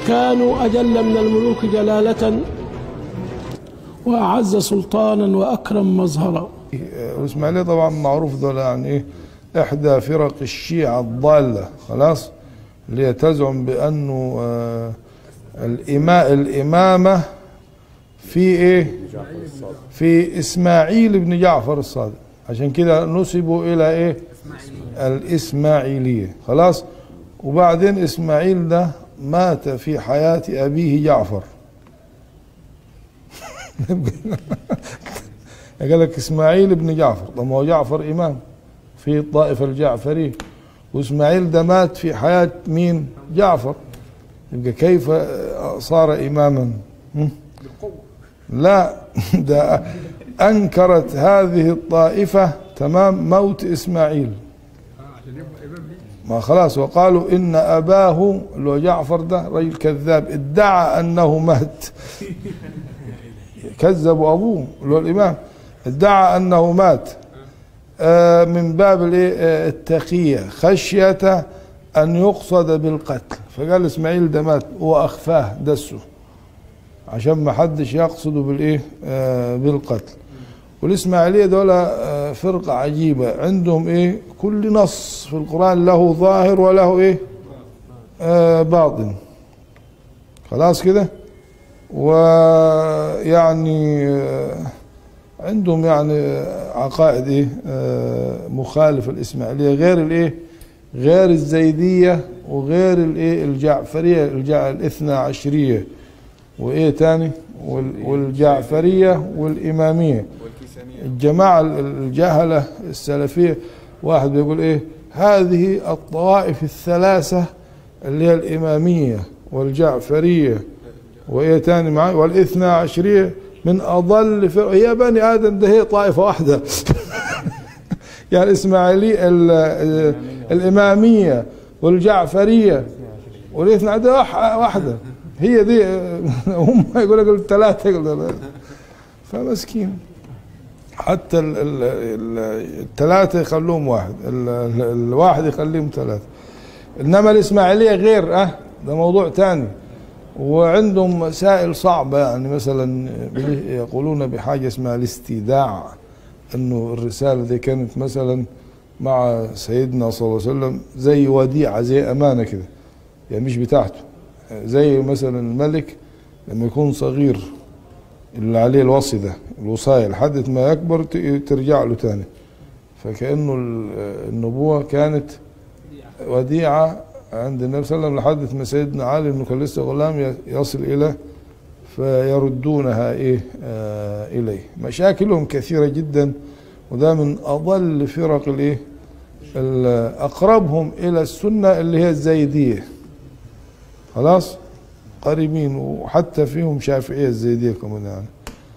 كانوا أجل من الملوك جلالة وأعز سلطانا وأكرم مظهرا والاسماعيليه طبعا معروف دول يعني ايه احدى فرق الشيعه الضاله خلاص اللي هي تزعم بانه آه الإما الامامه في ايه في اسماعيل بن جعفر الصادق عشان كده نسبوا الى ايه الاسماعيليه خلاص وبعدين اسماعيل ده مات في حياه ابيه جعفر قال لك اسماعيل بن جعفر طب ما هو جعفر امام في الطائفه الجعفريه واسماعيل ده مات في حياه مين؟ جعفر يبقى كيف صار اماما؟ هم؟ لا ده انكرت هذه الطائفه تمام موت اسماعيل ما خلاص وقالوا ان اباه اللي هو جعفر ده رجل كذاب ادعى انه مات كذبوا ابوه اللي هو الامام ادعى انه مات آه من باب الايه آه التقيه خشيه ان يقصد بالقتل فقال اسماعيل ده مات واخفاه دسه عشان ما حدش يقصده بالايه آه بالقتل والاسماعيليه دول آه فرقه عجيبه عندهم ايه كل نص في القران له ظاهر وله ايه آه باطن خلاص كده ويعني آه عندهم يعني عقائد ايه آه مخالفه الاسماعيليه غير الايه غير الزيديه وغير الايه الجعفريه الجع الاثنى عشريه وايه تاني والجعفريه والاماميه الجماعه الجهله السلفيه واحد بيقول ايه هذه الطوائف الثلاثه اللي هي الاماميه والجعفريه وايه تاني معي والاثنى عشريه من اضل فرق يا بني ادم ده هي طائفه واحده يعني الاسماعيليه الاماميه والجعفريه والاثنى عشريه واحده هي دي هم يقول لك الثلاثه فمسكين حتى الثلاثه يخلوهم واحد الواحد يخليهم ثلاثه انما الاسماعيليه غير اه ده موضوع ثاني وعندهم مسائل صعبة يعني مثلا يقولون بحاجة اسمها الاستيداع انه الرسالة دي كانت مثلا مع سيدنا صلى الله عليه وسلم زي وديعة زي امانة كده يعني مش بتاعته زي مثلا الملك لما يكون صغير اللي عليه الوصي ده الوصاية لحد ما يكبر ترجع له تاني فكأنه النبوة كانت وديعة عند النبي صلى الله عليه وسلم لحد ما سيدنا علي انه كان لسه غلام يصل الى فيردونها ايه آه اليه مشاكلهم كثيره جدا وده من اضل فرق الايه اقربهم الى السنه اللي هي الزيديه خلاص قريبين وحتى فيهم شافعيه الزيديه كمان يعني